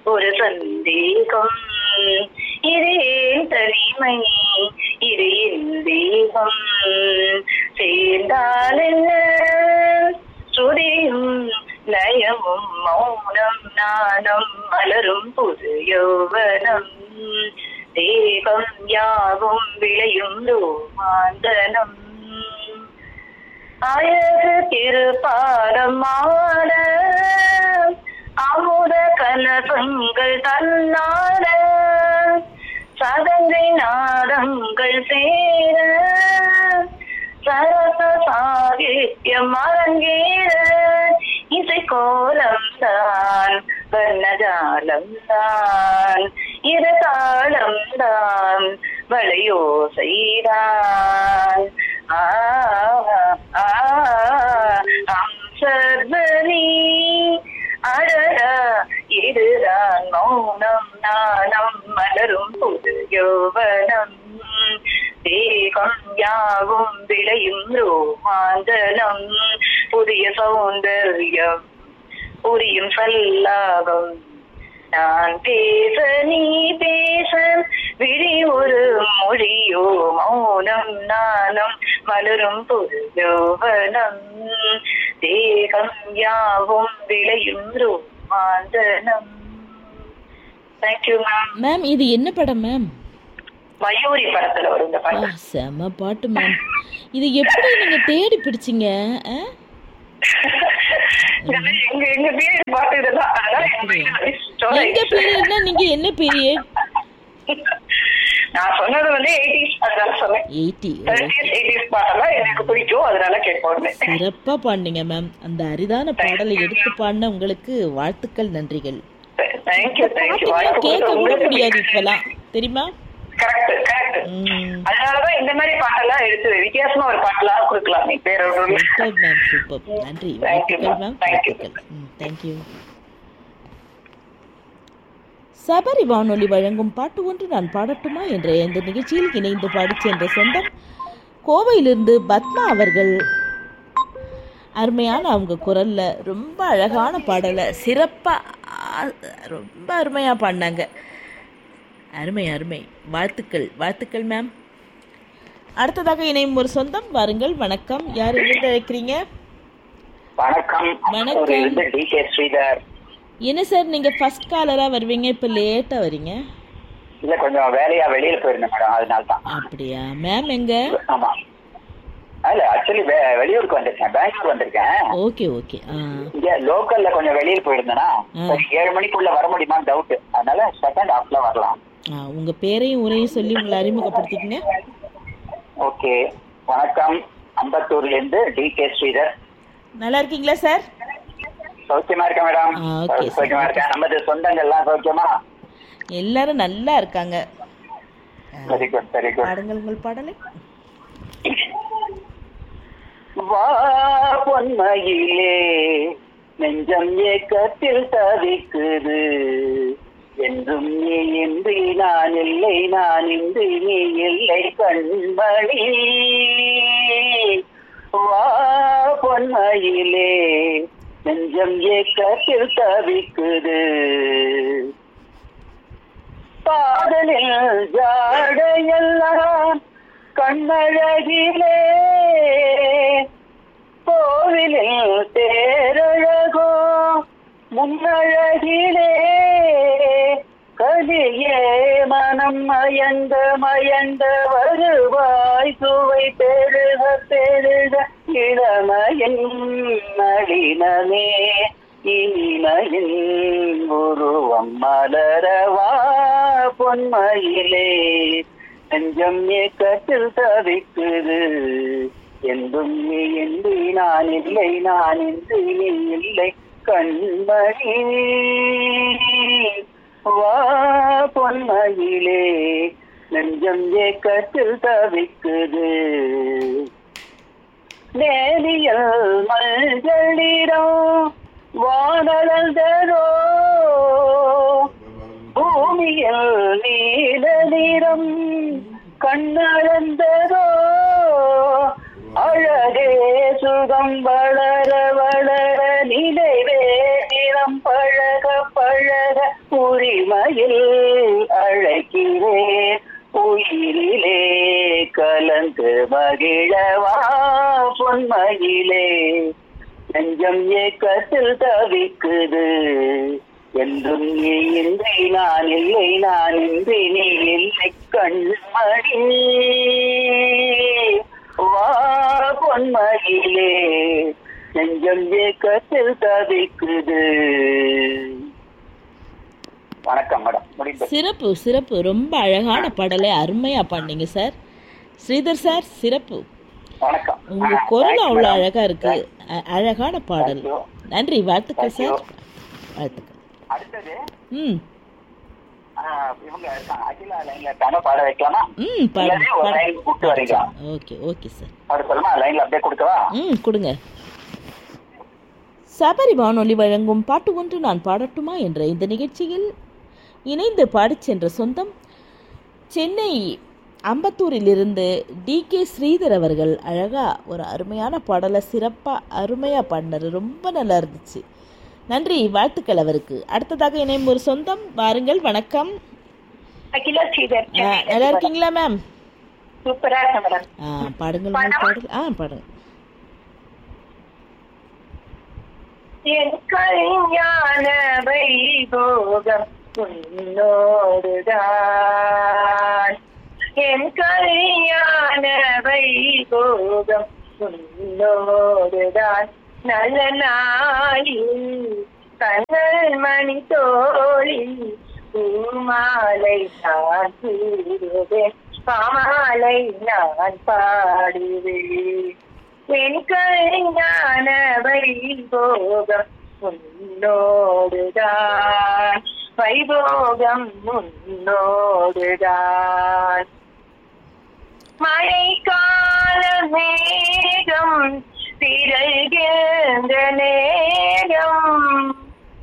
ஒரு சந்தேகம் இது ஏன் தனிமை இது என் தேகம் சேர்ந்தால் என்ன ஸ்ருதியும் லயமும் மௌனம் நாணம் மலரும் புது யௌவனம் தேகம் யாவும் விளையும் ரோமாந்தனம் அழகு திருப்பாரம் ஆட அமுத கலசங்கள் தன்னாட சதங்கை நாதங்கள் சேர சரச சாகித்யம் அரங்கேற இசை கோலம் தான் வர்ணஜாலம் தான் இரு தாளம் தான் வளையோசைதான் ஆ ஆ அம்சர்வனி அடடா இதுதான் மௌனம் நாணம் மலரும் புது யௌவனம் தேகம் யாவும் விளையும் ரோமாந்தனம் புதிய சௌந்தர்யம் புரியும் சல்லாபம் நான் பேச நீ பேச விழி ஒரு மொழியோ மௌனம் நாணம் மலரும் புது யௌவனம் தேகம் யாவும் விளையும் ரோமாந்தனம் தேங்க்யூ மேம் மேம் இது என்ன படம் மேம் மயூரி படத்துல வரும் இந்த ஆ பாட்டு செம பாட்டு மேம் இது எப்படி நீங்க தேடி பிடிச்சீங்க ஆ? இதெல்லாம் எங்க எங்க பீரியட் பாட்டு இதெல்லாம் அதெல்லாம் எங்க mind store எங்க ஆயிடுச்சு. பீரியட்னா நீங்க என்ன பீரியட் நான் சொன்னது வந்து எயிட்டிஸ் அதனால சொன்னேன் எயிட்டி தேர்ட்டிஸ் எயிட்டிஸ் பாட்டெல்லாம் எனக்கு பிடிக்கும் அதனால கேட்போம் சிறப்பா பாடினீங்க மேம் அந்த அரிதான பாடலை எடுத்து பாடின உங்களுக்கு வாழ்த்துக்கள் நன்றிகள் தேங்க்யூ தேங்க்யூ பாத்தீங்கன்னா வாய்ப்பு கேட்க கொடுத்த கூட உங்களுக்கு முடியாது இப்பெல்லாம் தெரியுமா கரெக்ட் கரெக்ட் ம் அதனாலதான் இந்த மாதிரி பாட்டெல்லாம் எடுத்து வித்தியாசமா ஒரு பாட்டெல்லாம் கொடுக்கலாம் நீ பேர் ஒரு சூப்பர் மேம் சூப்பர் நன்றி Thank you, வாழ்த்துக்கள் ma'am. Ma'am Thank you. வாழ்த்துக்கள் ம் தேங்க்யூ சபரி வானொலி வழங்கும் பாட்டு ஒன்று நான் பாடட்டுமா என்ற இந்த நிகழ்ச்சியில் இணைந்து பாடிச் சென்ற சொந்தம் கோவையிலிருந்து பத்மா அவர்கள் அருமையான அவங்க குரல்ல ரொம்ப அழகான பாடலை சிறப்பாக ரொம்ப அருமையாக பாடினாங்க அருமை அருமை வாழ்த்துக்கள் வாழ்த்துக்கள் மேம் அடுத்ததாக இணையும் ஒரு சொந்தம் வாருங்கள் வணக்கம் யார் எங்கிருந்து அழைக்கிறீங்க வணக்கம் வணக்கம். ஒரு இருந்து டி கே ஸ்ரீதர் என்ன சார் நீங்க ஃபர்ஸ்ட் காலரா வருவீங்க இப்ப லேட்டா வரீங்க இல்ல கொஞ்சம் வேலையா வெளியில போயிருந்தேன் மேடம் அதனால தான் அப்படியா மேம் எங்க ஆமா இல்ல ஆக்சுவலி வெளியூருக்கு வந்திருக்கேன் பெங்களூர் வந்திருக்கேன் ஓகே ஓகே ஆ இங்க லோக்கல்ல கொஞ்சம் வெளியில போயிருந்தேனா ஆ. சரி ஏழு மணிக்குள்ள வர முடியுமான்னு டவுட் அதனால செகண்ட் ஹாஃப்ல வரலாம் ஆ உங்க பேரையும் உரையும் சொல்லி உங்களை அறிமுகப்படுத்திக்கங்க ஓகே வணக்கம் அம்பத்தூர்ல இருந்து டி கே ஸ்ரீதர் நல்லா இருக்கீங்களா சார் சௌக்கியமா இருக்கேன் மேடம் ஆ, okay, sir. சௌக்கியமா இருக்கேன் நமது சொந்தங்கள்லாம் சௌக்கியமா எல்லாரும் நல்லா இருக்காங்க வெரி குட் வெரி குட் பாடுங்கள் உங்கள் பாடலை வா பொன்மையிலே நெஞ்சம் ஏக்கத்தில் தவிக்குது என்றும் நீ இன்றி நான் இல்லை நான் இன்றி நீ இல்லை கண்மணி வா பொன்மையிலே நெஞ்சம் ஏக்கத்தில் தவிக்குது பாடலில் ஜாடையெல்லாம் கண்ணழகிலே கோவிலில் தேரழகோ முன்னழகிலே கலியே மனம் மயந்த மயந்த வருவாய் சுவை பெருக பெருக இளமையின் நளினமே இனிமையின் உருவம் மலரவா பொன்மையிலே நெஞ்சம் ஏக்கத்தில் தவிக்குது என்றும் நீ இன்றி நான் இல்லை நான் இன்றி நீ இல்லை கண்மணி வா பொன்மையிலே நெஞ்சம் ஏக்கத்தில் தவிக்குது நேரியல் மஞ்சளிடம் வானளந்ததோ பூமியில் நீல நிறம் கண்ணளந்ததோ அழகே சுகம் வளர வளர நினைவே நிறம் பழக பழக உரிமையில் அழைக்கிறேன் உயிரிலே கலந்து மகிழவா பொன்மையிலே நெஞ்சம் ஏக்கத்தில் தவிக்குது என்றும் நீ இன்றி நான் இல்லை நான் இன்றி நீ இல்லை கண்மணி வா பொன்மையிலே நெஞ்சம் ஏக்கத்தில் தவிக்குது வணக்கம் மேடம் முடிந்தது சிறப்பு சிறப்பு ரொம்ப அழகான பாடலை அருமையா பண்ணீங்க சார் ஸ்ரீதர் சார் சிறப்பு வணக்கம் உங்க ஆ, குரல் thanks அவ்வளோ madam. அழகா இருக்கு அ- அழகான பாடல் Thank you. நன்றி வாழ்த்துக்கள் Thank சார் you. வாழ்த்துக்கள் அடுத்தது ம் ஆ, இவங்க இருக்காங்க அகிலா லைன்ல இருக்காங்க பாட வைக்கலாமா ம் பாடுங்க இல்லாட்டி ஒரு லைன் கூப்பிட்டு வரீங்களா ஓகே ஓகே சார் பாட சொல்லுமா லைன்ல அப்படியே கொடுக்கவா ம் கொடுங்க சபரி வானொலி வழங்கும் பாட்டு ஒன்று நான் பாடட்டுமா என்ற இந்த நிகழ்ச்சியில் இணைந்து பாடிச் சென்ற சொந்தம் சென்னை அம்பத்தூரிலிருந்து டி கே ஸ்ரீதர் அவர்கள் அழகா ஒரு அருமையான பாடலை சிறப்பாக அருமையாக பாடினார் ரொம்ப நல்லா இருந்துச்சு நன்றி வாழ்த்துக்கள் அவருக்கு அடுத்ததாக இணையும் ஒரு சொந்தம் வாருங்கள் வணக்கம் அகிலா ஸ்ரீதர் ஆ, நல்லா இருக்கீங்களா மேம் சூப்பரா இருக்கு மேடம் ஆ பாடுங்கள் உங்கள் பாடல் ஆ பாடுங்க என் கல்யாண வைபோகம் உன்னோடுதான் என் கல்யாண வைபோகம் உன்னோடுதான் நல்ல நாளில் கண்ணல் மணி தோழி பூமாலை நான் சூடுவேன் பாமாலை நான் பாடுவேன் என் கல்யாண வைபோகம் உன்னோடுதான் வைபோகம் உன்னோடுதான் மழைக்கால மேகம் திரள்கின்ற நேரம்